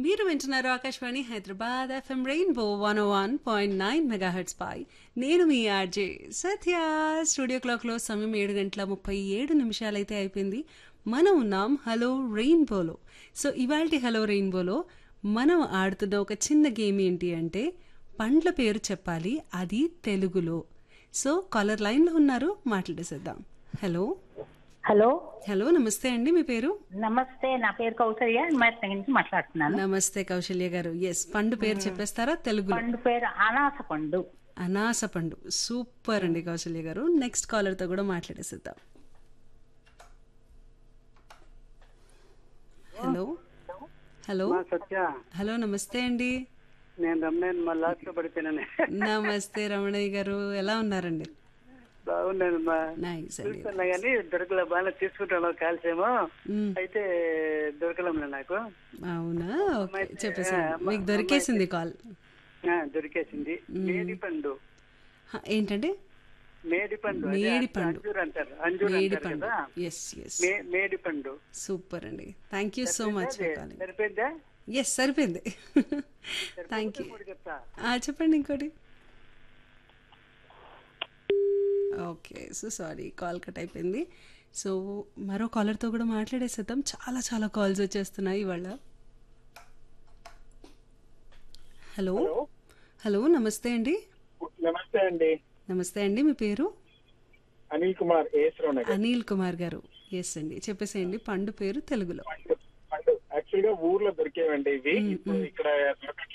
మీరు వింటున్నారు Akashvani Hyderabad FM rainbow one one point nine megahertz పై నేను మీ ఆర్జే సత్య స్టూడియో క్లాక్లో సమయం ఏడు గంటల ముప్పై ఏడు నిమిషాలైతే అయిపోయింది మనం ఉన్నాం హలో రెయిన్బోలో సో ఇవాల్టి హలో రెయిన్బోలో మనం ఆడుతున్న ఒక చిన్న గేమ్ ఏంటి అంటే పండ్ల పేరు చెప్పాలి అది తెలుగులో సో కాలర్ లైన్లో ఉన్నారు మాట్లాడేసేద్దాం హలో హలో హలో నమస్తే అండి మీ పేరు నమస్తే నా పేరు కౌసల్య హిమాయత్ నగర్ నుంచి మాట్లాడుతున్నాను నమస్తే కౌశల్య గారు ఎస్ పండు పేరు చెప్పేస్తారా తెలుగులో పండు పేరు అనాస పండు అనాస పండు సూపర్ అండి కౌశల్య గారు నెక్స్ట్ కాలర్ తో కూడా మాట్లాడేసిద్దాం హలో హలో మా సత్య హలో నమస్తే అండి నేను రమణాన్ని మా లాస్ట్ లో పడిపోయినాను నమస్తే రమణయ్య గారు ఎలా ఉన్నారండి బాగున్నాను మా నైస్ అండి చూస్తున్నా కానీ దొరకలే బాగా తీసుకుంటాను కాల్సేమో మ్మ్. అయితే దొరకలంలే నాకు అవునా ఓకే చెప్పేసాను మీకు దొరికేసింది కాల్ ఆ, దొరికేసింది మేడి పండు ఏంటంటే మేడి పండు అదే మేడి పండు. అంజూర్ అంటారు అంజూర్ మేడి అంటారు పండు కదా ఎస్ ఎస్ మే- మేడి పండు సూపర్ అండి thank you so much for calling సరిపోయిందా ఎస్ సరిపోయింది థ్యాంక్ యూ ఇప్పుడు చెప్తా చెప్పండి ఇంకోటి okay so sorry call cut అయిపోయింది సో మరో కాలర్తో కూడా మాట్లాడేసేద్దాం చాలా చాలా కాల్స్ వచ్చేస్తున్నాయి ఇవాళ హలో హలో నమస్తే అండి నమస్తే అండి నమస్తే అండి మీ పేరు అనిల్ కుమార్ ఏశ్వరావు నగర్ అనిల్ కుమార్ గారు ఎస్ అండి చెప్పేసేయండి పండు పేరు తెలుగులో పండు పండు యాక్చువల్ గా ఊర్లో దొరికేవండి ఇవి ఇప్పుడు ఇక్కడ